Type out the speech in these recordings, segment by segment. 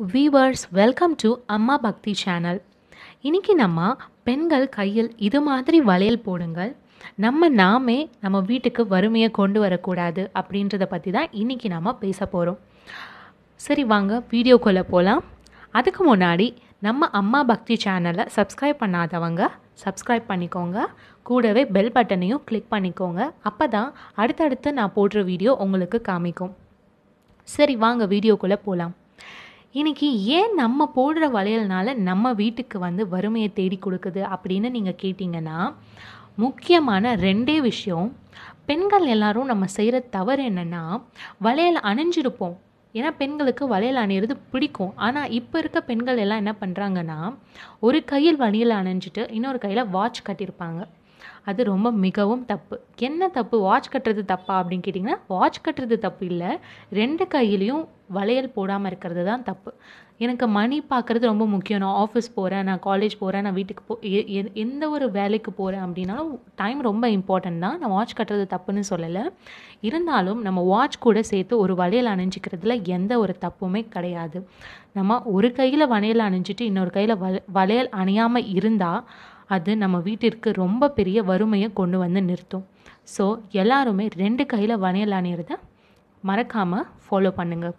viewers welcome to அம்மா பக்தி channel இன்னைக்கு நம்ம பெண்கள் கையில் இது மாதிரி வளையல் போடுங்கள் நம்ம நாமே நம்ம வீட்டுக்கு வறுமையை கொண்டு வரக்கூடாது அப்படின்றத பற்றி தான் இன்னைக்கு நாம் பேச போகிறோம் சரி வாங்க வீடியோக்குள்ளே போகலாம் அதுக்கு முன்னாடி நம்ம அம்மா பக்தி சேனலை சப்ஸ்கிரைப் பண்ணாதவங்க சப்ஸ்கிரைப் பண்ணிக்கோங்க கூடவே பெல் பட்டனையும் கிளிக் பண்ணிக்கோங்க அப்போ தான் அடுத்தடுத்து நான் போடுற வீடியோ உங்களுக்கு காமிக்கும் சரி வாங்க வீடியோக்குள்ளே போகலாம் இன்னைக்கு ஏன் நம்ம போடுற வளையல்னால நம்ம வீட்டுக்கு வந்து வறுமையை தேடி கொடுக்குது அப்படின்னு நீங்கள் கேட்டிங்கன்னா முக்கியமான ரெண்டே விஷயம் பெண்கள் எல்லாரும் நம்ம செய்கிற தவறு என்னென்னா வளையல் அணிஞ்சிருப்போம் ஏன்னா பெண்களுக்கு வளையல் அணியிறது பிடிக்கும் ஆனால் இப்போ இருக்க பெண்கள் எல்லாம் என்ன பண்ணுறாங்கன்னா ஒரு கையில் வளையல் அணிஞ்சிட்டு இன்னொரு கையில் வாட்ச் கட்டியிருப்பாங்க அது ரொம்ப மிகவும் தப்பு என்ன தப்பு வாட்ச் கட்டுறது தப்பா அப்படின்னு கேட்டிங்கன்னா வாட்ச் கட்டுறது தப்பு இல்லை ரெண்டு கையிலையும் வளையல் போடாமல் இருக்கிறது தான் தப்பு எனக்கு மணி பார்க்குறது ரொம்ப முக்கியம் நான் ஆஃபீஸ் போகிறேன் நான் காலேஜ் போகிறேன் நான் வீட்டுக்கு போ எ- எ- எந்த ஒரு வேலைக்கு போகிறேன் அப்படின்னாலும் டைம் ரொம்ப இம்பார்ட்டன்ட் தான் நான் வாட்ச் கட்டுறது தப்புன்னு சொல்லலை இருந்தாலும் நம்ம வாட்ச் கூட சேர்த்து ஒரு வளையல் அணிஞ்சிக்கிறதுல எந்த ஒரு தப்புமே கிடையாது நம்ம ஒரு கையில் வளையல் அணிஞ்சிட்டு இன்னொரு கையில் வள வளையல் அணியாமல் இருந்தால் அது நம்ம வீட்டிற்கு ரொம்ப பெரிய வறுமையை கொண்டு வந்து நிறுத்தும் ஸோ எல்லாருமே ரெண்டு கையில் வளையல் அணியிறத மறக்காமல் ஃபாலோ பண்ணுங்கள்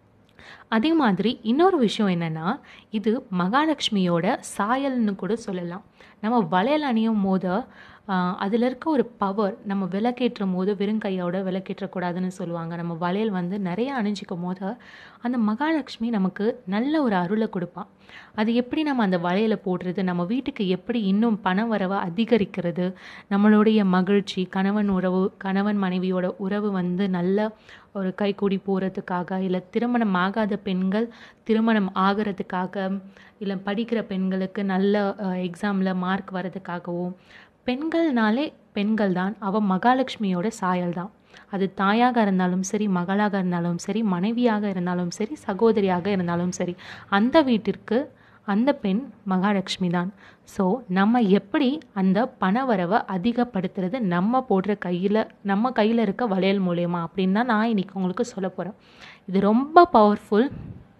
அதே மாதிரி இன்னொரு விஷயம் என்னென்னா இது மகாலட்சுமியோட சாயல்னு கூட சொல்லலாம் நம்ம வளையல் அணியும் போது அதில் இருக்க ஒரு பவர் நம்ம விளக்கேற்றும் போது வெறும் கையோட விளக்கேற்றக்கூடாதுன்னு சொல்லுவாங்க நம்ம வளையல் வந்து நிறைய அணிஞ்சிக்கும் போது அந்த மகாலட்சுமி நமக்கு நல்ல ஒரு அருளை கொடுப்பான் அது எப்படி நம்ம அந்த வளையலை போடுறது நம்ம வீட்டுக்கு எப்படி இன்னும் பண வரவை அதிகரிக்கிறது நம்மளுடைய மகிழ்ச்சி கணவன் உறவு கணவன் மனைவியோட உறவு வந்து நல்ல ஒரு கைக்கூடி போகிறதுக்காக இல்லை திருமணம் ஆகாத பெண்கள் திருமணம் ஆகிறதுக்காக இல்லை படிக்கிற பெண்களுக்கு நல்ல எக்ஸாமில் மார்க் வர்றதுக்காகவும் பெண்கள்னாலே பெண்கள் தான் அவ மகாலட்சுமியோட சாயல் தான் அது தாயாக இருந்தாலும் சரி மகளாக இருந்தாலும் சரி மனைவியாக இருந்தாலும் சரி சகோதரியாக இருந்தாலும் சரி அந்த வீட்டிற்கு அந்த பெண் மகாலட்சுமி தான் ஸோ நம்ம எப்படி அந்த பணவரவை அதிகப்படுத்துறது நம்ம போடுற கையில் நம்ம கையில் இருக்க வளையல் மூலயமா அப்படின்னு தான் நான் இன்னைக்கு உங்களுக்கு சொல்ல போகிறேன் இது ரொம்ப பவர்ஃபுல்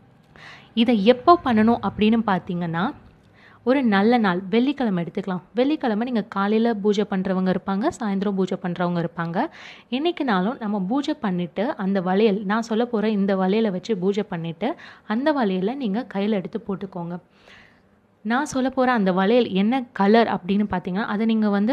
இதை எப்போ பண்ணணும் அப்படின்னு பார்த்தீங்கன்னா ஒரு நல்ல நாள் வெள்ளிக்கிழமை எடுத்துக்கலாம் வெள்ளிக்கிழமை நீங்கள் காலையில் பூஜை பண்ணுறவங்க இருப்பாங்க சாயந்தரம் பூஜை பண்ணுறவங்க இருப்பாங்க என்னைக்குனாலும் நம்ம பூஜை பண்ணிவிட்டு அந்த வளையல் நான் சொல்ல போகிற இந்த வளையலை வச்சு பூஜை பண்ணிவிட்டு அந்த வளையலை நீங்கள் கையில் எடுத்து போட்டுக்கோங்க நான் சொல்ல போகிற அந்த வளையல் என்ன கலர் அப்படின்னு பார்த்தீங்கன்னா அதை நீங்கள் வந்து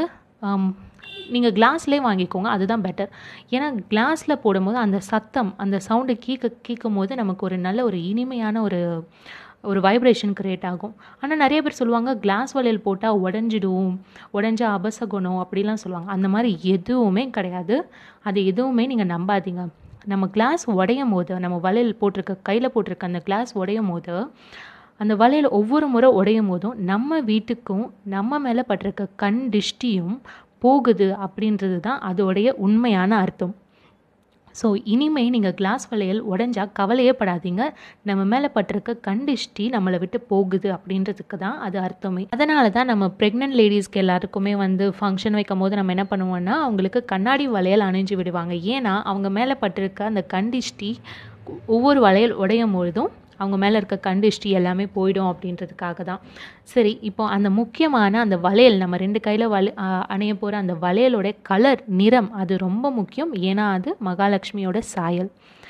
நீங்கள் கிளாஸ்லேயே வாங்கிக்கோங்க அதுதான் பெட்டர் ஏன்னா கிளாஸில் போடும்போது அந்த சத்தம் அந்த சவுண்டு கீக்க கேட்கும் போது நமக்கு ஒரு நல்ல ஒரு இனிமையான ஒரு ஒரு வைப்ரேஷன் கிரியேட் ஆகும் ஆனால் நிறைய பேர் சொல்லுவாங்க கிளாஸ் வளையல் போட்டால் உடஞ்சிடும் உடஞ்சா அபசகுணம் அப்படிலாம் சொல்லுவாங்க அந்த மாதிரி எதுவுமே கிடையாது அது எதுவுமே நீங்கள் நம்பாதீங்க நம்ம கிளாஸ் உடையும் போது நம்ம வளையல் போட்டிருக்க கையில் போட்டிருக்க அந்த கிளாஸ் உடையும் போது அந்த வளையல் ஒவ்வொரு முறை உடையும் போதும் நம்ம வீட்டுக்கும் நம்ம மேலே பட்டிருக்க கண் திஷ்டியும் போகுது அப்படின்றது தான் அதோடைய உண்மையான அர்த்தம் ஸோ இனிமே நீங்கள் கிளாஸ் வளையல் உடஞ்சா கவலையே படாதீங்க நம்ம மேலே பட்டிருக்க கண்டிஷ்டி நம்மளை விட்டு போகுது அப்படின்றதுக்கு தான் அது அர்த்தமே அதனால தான் நம்ம ப்ரெக்னென்ட் லேடிஸ்க்கு எல்லாருக்குமே வந்து ஃபங்க்ஷன் வைக்கும் போது நம்ம என்ன பண்ணுவோம்னா அவங்களுக்கு கண்ணாடி வளையல் அணிஞ்சு விடுவாங்க ஏன்னா அவங்க மேலே பட்டிருக்க அந்த கண்டிஷ்டி ஒவ்வொரு வளையல் உடையும் பொழுதும் அவங்க மேலே இருக்க கண்டிஷ்டி எல்லாமே போயிடும் அப்படின்றதுக்காக தான் சரி இப்போ அந்த முக்கியமான அந்த வளையல் நம்ம ரெண்டு கையில் வள ஆ, அணிய போகிற அந்த வளையலோட கலர் நிறம் அது ரொம்ப முக்கியம் ஏன்னா அது மகாலட்சுமியோட சாயல்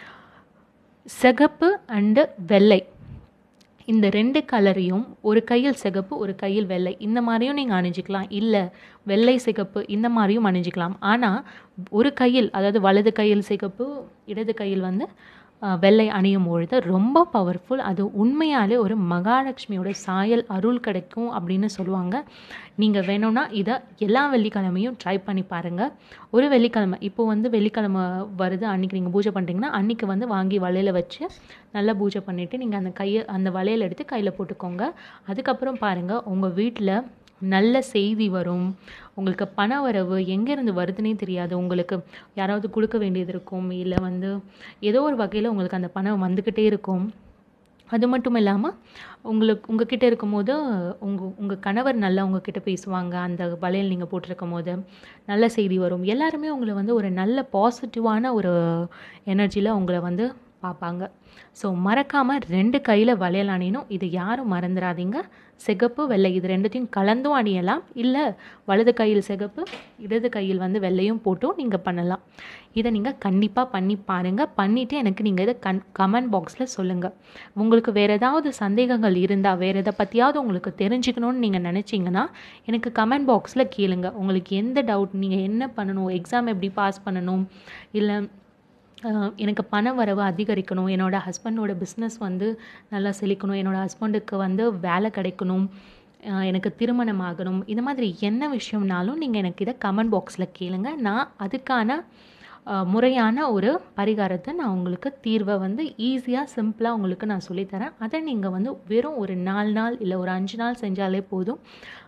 சிகப்பு அண்டு வெள்ளை இந்த ரெண்டு கலரையும் ஒரு கையில் சிகப்பு ஒரு கையில் வெள்ளை இந்த மாதிரியும் நீங்கள் அணிஞ்சிக்கலாம் இல்லை வெள்ளை சிகப்பு இந்த மாதிரியும் அணிஞ்சிக்கலாம் ஆனால் ஒரு கையில் அதாவது வலது கையில் சிகப்பு இடது கையில் வந்து அஹ், வெள்ளை அணியும் பொழுது ரொம்ப பவர்ஃபுல் அது உண்மையாலே ஒரு மகாலட்சுமியோட சாயல் அருள் கிடைக்கும் அப்படின்னு சொல்லுவாங்க நீங்கள் வேணும்னா இதை எல்லா வெள்ளிக்கிழமையும் ட்ரை பண்ணி பாருங்கள் ஒரு வெள்ளிக்கிழமை இப்போ வந்து வெள்ளிக்கிழமை வருது அன்றைக்கி நீங்கள் பூஜை பண்ணுறீங்கன்னா அன்றைக்கி வந்து வாங்கி வளையல வச்சு நல்லா பூஜை பண்ணிவிட்டு நீங்கள் அந்த கையை அந்த வளையல் எடுத்து கையில் போட்டுக்கோங்க அதுக்கப்புறம் பாருங்கள் உங்கள் வீட்டில் நல்ல செய்தி வரும் உங்களுக்கு பண வரவு எங்கேருந்து வருதுன்னே தெரியாது உங்களுக்கு யாராவது கொடுக்க வேண்டியது இருக்கும் இல்லை வந்து ஏதோ ஒரு வகையில் உங்களுக்கு அந்த பணம் வந்துக்கிட்டே இருக்கும் அது மட்டும் இல்லாமல் உங்களுக்கு உங்ககிட்ட இருக்கும்போது உங்கள் உங்கள் கணவர் நல்லா உங்ககிட்ட பேசுவாங்க அந்த வளையல் நீங்கள் போட்டிருக்கும் போது நல்ல செய்தி வரும் எல்லாருமே உங்களை வந்து ஒரு நல்ல பாசிட்டிவான ஒரு எனர்ஜியில் உங்களை வந்து பார்ப்பாங்க ஸோ மறக்காமல் ரெண்டு கையில் வளையல் அணியணும் இது யாரும் மறந்துடாதீங்க சிகப்பு வெள்ளை இது ரெண்டுத்தையும் கலந்தும் அணியலாம் இல்லை வலது கையில் சிகப்பு இடது கையில் வந்து வெள்ளையும் போட்டும் நீங்கள் பண்ணலாம் இதை நீங்கள் கண்டிப்பாக பண்ணி பாருங்கள் பண்ணிவிட்டு எனக்கு நீங்கள் இதை கன் கமெண்ட் பாக்ஸில் சொல்லுங்கள் உங்களுக்கு வேறு ஏதாவது சந்தேகங்கள் இருந்தால் வேறு எதை பற்றியாவது உங்களுக்கு தெரிஞ்சுக்கணும்னு நீங்கள் நினச்சிங்கன்னா எனக்கு கமெண்ட் பாக்ஸில் கேளுங்க உங்களுக்கு எந்த டவுட் நீங்கள் என்ன பண்ணணும் எக்ஸாம் எப்படி பாஸ் பண்ணணும் இல்லை அஹ், எனக்கு பண வரவு அதிகரிக்கணும் என்னோடய ஹஸ்பண்டோட பிஸ்னஸ் வந்து நல்லா செழிக்கணும் என்னோடய ஹஸ்பண்டுக்கு வந்து வேலை கிடைக்கணும் அஹ், எனக்கு திருமணம் ஆகணும் இந்த மாதிரி என்ன விஷயம்னாலும் நீங்கள் எனக்கு இதை கமெண்ட் பாக்ஸில் கேளுங்க நான் அதுக்கான அஹ், முறையான ஒரு பரிகாரத்தை நான் உங்களுக்கு தீர்வை வந்து ஈஸியாக சிம்பிளாக உங்களுக்கு நான் சொல்லித்தரேன் அதை நீங்கள் வந்து வெறும் ஒரு நாலு நாள் இல்லை ஒரு அஞ்சு நாள் செஞ்சாலே போதும்